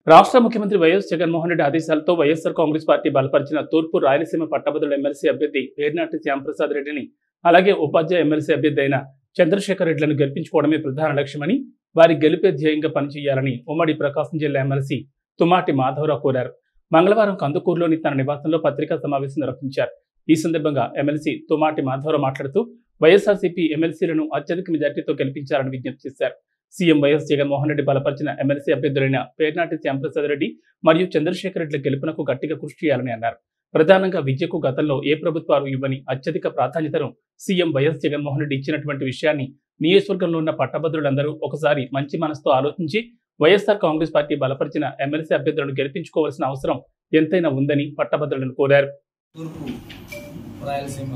రాష్ట్ర ముఖ్యమంత్రి వైఎస్ జగన్మోహన్ రెడ్డి ఆదేశాలతో వైఎస్ఆర్ కాంగ్రెస్ పార్టీ బలపరిచిన తూర్పు రాయలసీమ పట్టభద్రుల ఎమ్మెల్సీ అభ్యర్థి పేర్నాటి శ్యాంప్రసాద్ రెడ్డిని అలాగే ఉపాధ్యాయ ఎమ్మెల్సీ అభ్యర్థి అయిన చంద్రశేఖర్ రెడ్డిలను గెలిపించుకోవడమే ప్రధాన లక్ష్యమని వారి గెలిపే ధ్యేయంగా పనిచేయాలని ఉమ్మడి ప్రకాశం జిల్లా ఎమ్మెల్సీ తుమాటి మాధవరావు కోరారు మంగళవారం కందుకూరులోని తన నివాసంలో పత్రికా సమావేశం నిర్వహించారు ఈ సందర్భంగా ఎమ్మెల్సీ తుమాటి మాధవరావు మాట్లాడుతూ వైఎస్ఆర్సీపీ ఎమ్మెల్సీలను అత్యధిక మెజార్టీతో గెలిపించాలని విజ్ఞప్తి చేశారు సీఎం వైఎస్ జగన్మోహన్ రెడ్డి బలపరిచిన ఎమ్మెల్సీ అభ్యర్థులైన పేర్నాటి శ్యాంప్రసాద్ రెడ్డి మరియు చంద్రశేఖర్ రెడ్డిల గెలుపునకు గట్టిగా కృషి చేయాలని అన్నారు ప్రధానంగా విద్యకు గతంలో ఏ ప్రభుత్వాలు ఇవ్వని అత్యధిక ప్రాధాన్యతను సీఎం వైఎస్ జగన్మోహన్ రెడ్డి ఇచ్చినటువంటి విషయాన్ని నియోజకవర్గంలో ఉన్న పట్టభద్రులందరూ ఒకసారి మంచి మనసుతో ఆలోచించి వైఎస్ఆర్ కాంగ్రెస్ పార్టీ బలపరిచిన ఎమ్మెల్సీ అభ్యర్థులను గెలిపించుకోవాల్సిన అవసరం ఎంతైనా ఉందని పట్టభద్రులను కోరారు తూర్పు రాయలసీమ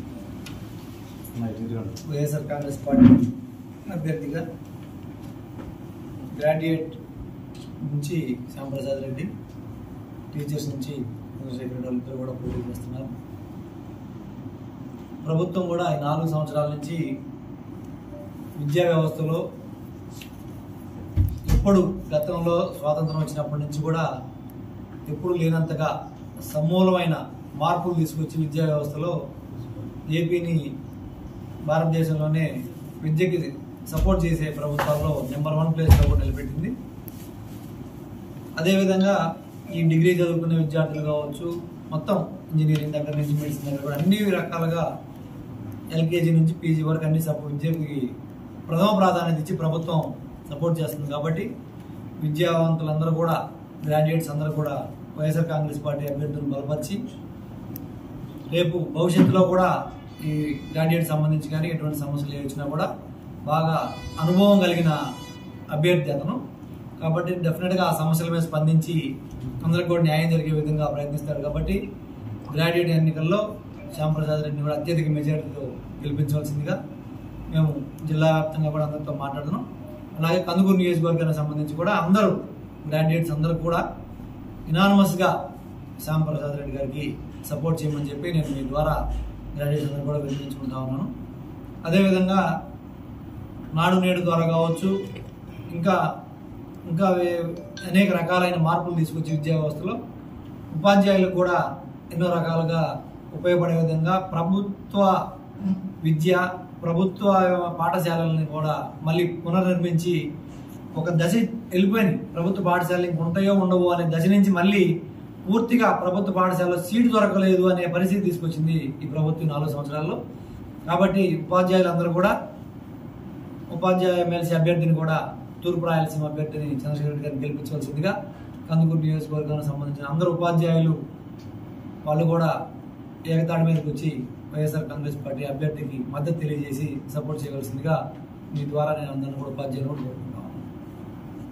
వైఎస్ఆర్ కాంగ్రెస్ పార్టీ అభ్యర్థిగా గ్రాడ్యుయేట్ నుంచి శ్యాంప్రసాద్ రెడ్డి టీచర్స్ నుంచి చంద్రశేఖర్ రెడ్డి వాళ్ళిద్దరు కూడా పోటీ చేస్తున్నారు ప్రభుత్వం కూడా ఈ నాలుగు సంవత్సరాల నుంచి విద్యా వ్యవస్థలో ఎప్పుడు గతంలో స్వాతంత్రం వచ్చినప్పటి నుంచి కూడా ఎప్పుడు లేనంతగా సమూలమైన మార్పులు తీసుకొచ్చి విద్యా వ్యవస్థలో ఏపీని భారతదేశంలోనే విద్యకి సపోర్ట్ చేసే ప్రభుత్వాల్లో నెంబర్ వన్ ప్లేస్లో కూడా నిలబెట్టింది అదేవిధంగా ఈ డిగ్రీ చదువుకునే విద్యార్థులు కావచ్చు మొత్తం ఇంజనీరింగ్ దగ్గర నుంచి మెడిసిన్ దగ్గర కూడా అన్ని రకాలుగా ఎల్కేజీ నుంచి పీజీ వరకు అన్ని సపోర్ట్ విద్యకి ప్రథమ ప్రాధాన్యత ఇచ్చి ప్రభుత్వం సపోర్ట్ చేస్తుంది కాబట్టి విద్యావంతులందరూ కూడా గ్రాడ్యుయేట్స్ అందరూ కూడా వైఎస్ఆర్ కాంగ్రెస్ పార్టీ అభ్యర్థులను బలపరిచి రేపు భవిష్యత్తులో కూడా ఈ గ్రాడ్యుయేట్ సంబంధించి కానీ ఎటువంటి సమస్యలు ఏ వచ్చినా కూడా బాగా అనుభవం కలిగిన అభ్యర్థి అతను కాబట్టి డెఫినెట్గా ఆ సమస్యల మీద స్పందించి అందరికి కూడా న్యాయం జరిగే విధంగా ప్రయత్నిస్తారు కాబట్టి గ్రాడ్యుయేట్ ఎన్నికల్లో శ్యాంప్రసాద్ రెడ్డిని కూడా అత్యధిక మెజారిటీతో గెలిపించవలసిందిగా మేము జిల్లా వ్యాప్తంగా కూడా అందరితో మాట్లాడుతున్నాం అలాగే కందుకూరు నియోజకవర్గానికి సంబంధించి కూడా అందరూ గ్రాడ్యుయేట్స్ అందరూ కూడా ఇనానమస్గా శ్యాంప్రసాద్ రెడ్డి గారికి సపోర్ట్ చేయమని చెప్పి నేను మీ ద్వారా గ్రాడ్యుయేట్స్ అందరూ కూడా వినిపించుకుంటా ఉన్నాను అదేవిధంగా నాడు నేడు ద్వారా కావచ్చు ఇంకా ఇంకా వే- అనేక రకాలైన మార్పులు తీసుకొచ్చి విద్యా వ్యవస్థలో ఉపాధ్యాయులకు కూడా ఎన్నో రకాలుగా ఉపయోగపడే విధంగా ప్రభుత్వ విద్య ప్రభుత్వ పాఠశాలల్ని కూడా మళ్ళీ పునర్నిర్మించి ఒక దశ వెళ్ళిపోయింది ప్రభుత్వ పాఠశాలలు ఇంక ఉంటాయో ఉండవో అనే దశ నుంచి మళ్ళీ పూర్తిగా ప్రభుత్వ పాఠశాలలో సీటు దొరకలేదు అనే పరిస్థితి తీసుకొచ్చింది ఈ ప్రభుత్వం ఈ నాలుగు సంవత్సరాల్లో కాబట్టి ఉపాధ్యాయులందరూ కూడా ఉపాధ్యాయ ఎమ్మెల్సీ అభ్యర్థిని కూడా తూర్పు రాయలసీమ అభ్యర్థిని చంద్రశేఖర్ రెడ్డి గారిని గెలిపించవలసిందిగా కందుకూరు నియోజకవర్గానికి సంబంధించిన అందరు ఉపాధ్యాయులు వాళ్ళు కూడా ఏకతాటి మీదకి వచ్చి వైఎస్ఆర్ కాంగ్రెస్ పార్టీ అభ్యర్థికి మద్దతు తెలియజేసి సపోర్ట్ చేయవలసిందిగా మీ ద్వారా నేను అందరిని కూడా ఉపాధ్యాయులు కూడా కోరుకుంటాను